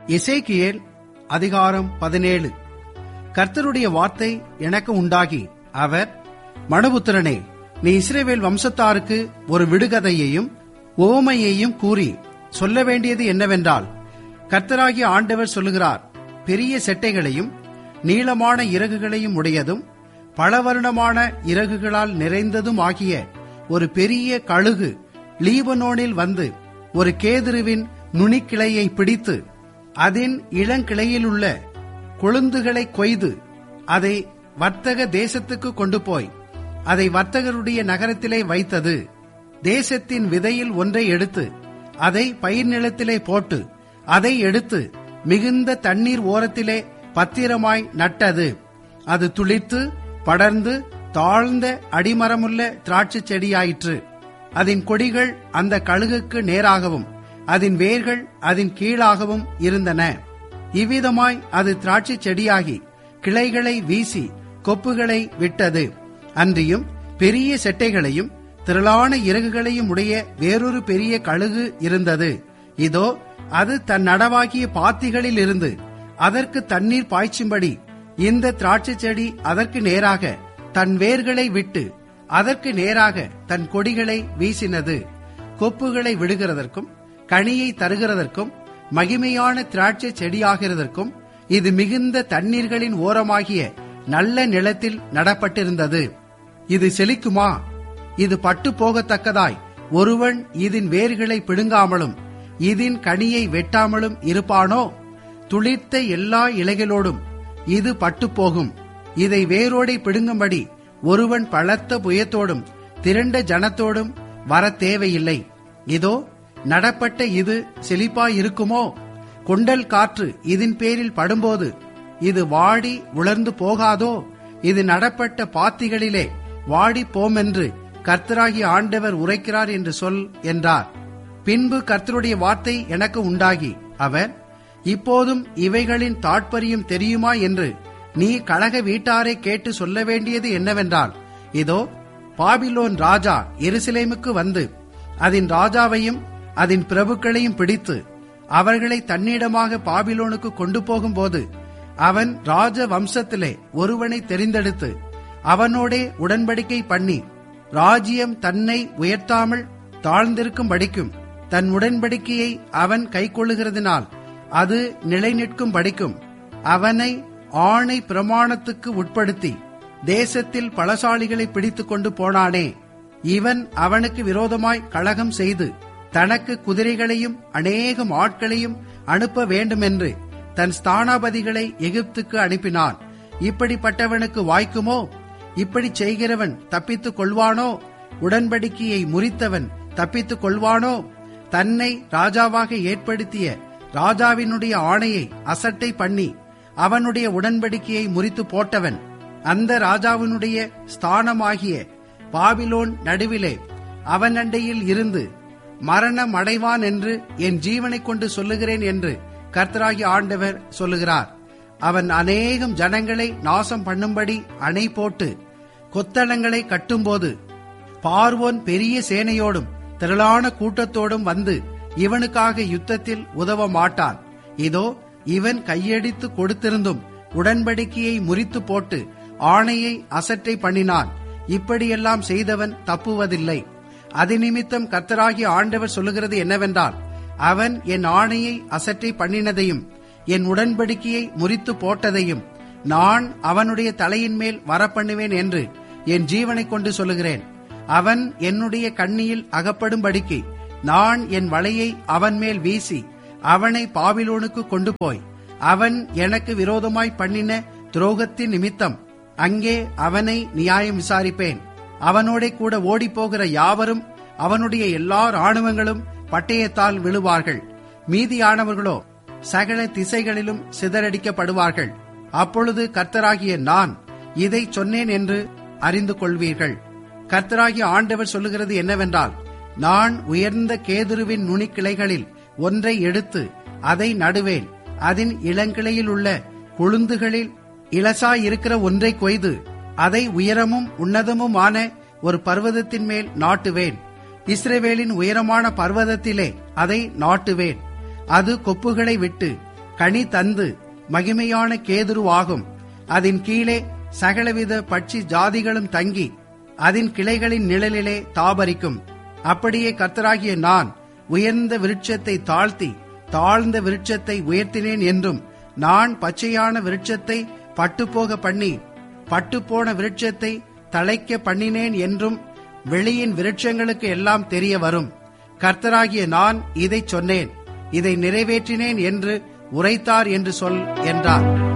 எசேக்கியேல் அதிகாரம் பதினேழு கர்த்தருடைய வார்த்தை எனக்கு உண்டாகி அவர் மனுபுத்திரனே நீ இஸ்ரேவேல் வம்சத்தாருக்கு ஒரு விடுகதையையும் ஓமையையும் கூறி சொல்ல வேண்டியது என்னவென்றால் கர்த்தராகிய ஆண்டவர் சொல்லுகிறார் பெரிய செட்டைகளையும் நீளமான இறகுகளையும் உடையதும் பலவருணமான இறகுகளால் நிறைந்ததும் ஆகிய ஒரு பெரிய கழுகு லீபனோனில் வந்து ஒரு கேதுருவின் நுனிக்கிளையை பிடித்து அதன் இளங்கிளையிலுள்ள கொழுந்துகளை கொய்து அதை வர்த்தக தேசத்துக்கு கொண்டு போய் அதை வர்த்தகருடைய நகரத்திலே வைத்தது தேசத்தின் விதையில் ஒன்றை எடுத்து அதை பயிர் நிலத்திலே போட்டு அதை எடுத்து மிகுந்த தண்ணீர் ஓரத்திலே பத்திரமாய் நட்டது அது துளிர்த்து படர்ந்து தாழ்ந்த அடிமரமுள்ள திராட்சை செடியாயிற்று அதன் கொடிகள் அந்த கழுகுக்கு நேராகவும் அதன் வேர்கள் அதன் கீழாகவும் இருந்தன இவ்விதமாய் அது திராட்சை செடியாகி கிளைகளை வீசி கொப்புகளை விட்டது அன்றியும் பெரிய செட்டைகளையும் திரளான இறகுகளையும் உடைய வேறொரு பெரிய கழுகு இருந்தது இதோ அது தன் நடவாகிய பாத்திகளில் இருந்து அதற்கு தண்ணீர் பாய்ச்சும்படி இந்த திராட்சை செடி அதற்கு நேராக தன் வேர்களை விட்டு அதற்கு நேராக தன் கொடிகளை வீசினது கொப்புகளை விடுகிறதற்கும் கனியை தருகிறதற்கும் மகிமையான திராட்சை செடியாகிறதற்கும் இது மிகுந்த தண்ணீர்களின் ஓரமாகிய நல்ல நிலத்தில் நடப்பட்டிருந்தது இது செழிக்குமா இது பட்டு போகத்தக்கதாய் ஒருவன் இதன் வேர்களை பிடுங்காமலும் இதன் கனியை வெட்டாமலும் இருப்பானோ துளிர்த்த எல்லா இலைகளோடும் இது பட்டு போகும் இதை வேரோடை பிடுங்கும்படி ஒருவன் பலத்த புயத்தோடும் திரண்ட ஜனத்தோடும் வர தேவையில்லை இதோ நடப்பட்ட இது செழிப்பாயிருக்குமோ கொண்டல் காற்று இதன் பேரில் படும்போது இது வாடி உலர்ந்து போகாதோ இது நடப்பட்ட பாத்திகளிலே வாடி போமென்று கர்த்தராகிய ஆண்டவர் உரைக்கிறார் என்று சொல் என்றார் பின்பு கர்த்தருடைய வார்த்தை எனக்கு உண்டாகி அவர் இப்போதும் இவைகளின் தாட்பரியம் தெரியுமா என்று நீ கழக வீட்டாரை கேட்டு சொல்ல வேண்டியது என்னவென்றால் இதோ பாபிலோன் ராஜா எருசலேமுக்கு வந்து அதன் ராஜாவையும் அதன் பிரபுக்களையும் பிடித்து அவர்களை தன்னிடமாக பாபிலோனுக்கு கொண்டு போகும்போது அவன் ராஜ வம்சத்திலே ஒருவனை தெரிந்தெடுத்து அவனோடே உடன்படிக்கை பண்ணி ராஜ்யம் தன்னை உயர்த்தாமல் தாழ்ந்திருக்கும் படிக்கும் தன் உடன்படிக்கையை அவன் கைக்கொள்ளுகிறதினால் அது நிலை நிற்கும் படிக்கும் அவனை ஆணை பிரமாணத்துக்கு உட்படுத்தி தேசத்தில் பலசாலிகளை பிடித்துக் கொண்டு போனானே இவன் அவனுக்கு விரோதமாய் கழகம் செய்து தனக்கு குதிரைகளையும் அநேகம் ஆட்களையும் அனுப்ப வேண்டுமென்று தன் ஸ்தானாபதிகளை எகிப்துக்கு அனுப்பினான் இப்படிப்பட்டவனுக்கு வாய்க்குமோ இப்படி செய்கிறவன் தப்பித்துக் கொள்வானோ உடன்படிக்கையை முறித்தவன் தப்பித்துக் கொள்வானோ தன்னை ராஜாவாக ஏற்படுத்திய ராஜாவினுடைய ஆணையை அசட்டை பண்ணி அவனுடைய உடன்படிக்கையை முறித்து போட்டவன் அந்த ராஜாவினுடைய ஸ்தானமாகிய பாபிலோன் நடுவிலே அவன் அண்டையில் இருந்து மரணம் அடைவான் என்று என் ஜீவனை கொண்டு சொல்லுகிறேன் என்று கர்த்தராகி ஆண்டவர் சொல்லுகிறார் அவன் அநேகம் ஜனங்களை நாசம் பண்ணும்படி அணை போட்டு கொத்தளங்களை கட்டும்போது பார்வோன் பெரிய சேனையோடும் திரளான கூட்டத்தோடும் வந்து இவனுக்காக யுத்தத்தில் உதவ மாட்டான் இதோ இவன் கையடித்து கொடுத்திருந்தும் உடன்படிக்கையை முறித்து போட்டு ஆணையை அசட்டை பண்ணினான் இப்படியெல்லாம் செய்தவன் தப்புவதில்லை அது நிமித்தம் கர்த்தராகிய ஆண்டவர் சொல்லுகிறது என்னவென்றால் அவன் என் ஆணையை அசட்டை பண்ணினதையும் என் உடன்படிக்கையை முறித்து போட்டதையும் நான் அவனுடைய தலையின் மேல் வரப்பண்ணுவேன் என்று என் ஜீவனை கொண்டு சொல்லுகிறேன் அவன் என்னுடைய கண்ணியில் அகப்படும்படிக்கு நான் என் வலையை அவன் மேல் வீசி அவனை பாபிலோனுக்கு கொண்டு போய் அவன் எனக்கு விரோதமாய் பண்ணின துரோகத்தின் நிமித்தம் அங்கே அவனை நியாயம் விசாரிப்பேன் அவனோட கூட ஓடிப்போகிற யாவரும் அவனுடைய எல்லா ராணுவங்களும் பட்டயத்தால் விழுவார்கள் மீதியானவர்களோ சகல திசைகளிலும் சிதறடிக்கப்படுவார்கள் அப்பொழுது கர்த்தராகிய நான் இதை சொன்னேன் என்று அறிந்து கொள்வீர்கள் கர்த்தராகிய ஆண்டவர் சொல்லுகிறது என்னவென்றால் நான் உயர்ந்த கேதுருவின் நுனிக்கிளைகளில் ஒன்றை எடுத்து அதை நடுவேன் அதன் இளங்கிளையில் உள்ள கொழுந்துகளில் இலசாயிருக்கிற ஒன்றை கொய்து அதை உயரமும் உன்னதமுமான ஒரு பர்வதத்தின் மேல் நாட்டுவேன் இஸ்ரவேலின் உயரமான பர்வதத்திலே அதை நாட்டுவேன் அது கொப்புகளை விட்டு கனி தந்து மகிமையான கேதுருவாகும் அதன் கீழே சகலவித பட்சி ஜாதிகளும் தங்கி அதன் கிளைகளின் நிழலிலே தாபரிக்கும் அப்படியே கர்த்தராகிய நான் உயர்ந்த விருட்சத்தை தாழ்த்தி தாழ்ந்த விருட்சத்தை உயர்த்தினேன் என்றும் நான் பச்சையான விருட்சத்தை பட்டுப்போக பண்ணி பட்டுப்போன விருட்சத்தை தழைக்க பண்ணினேன் என்றும் வெளியின் விருட்சங்களுக்கு எல்லாம் தெரிய வரும் கர்த்தராகிய நான் இதை சொன்னேன் இதை நிறைவேற்றினேன் என்று உரைத்தார் என்று சொல் என்றார்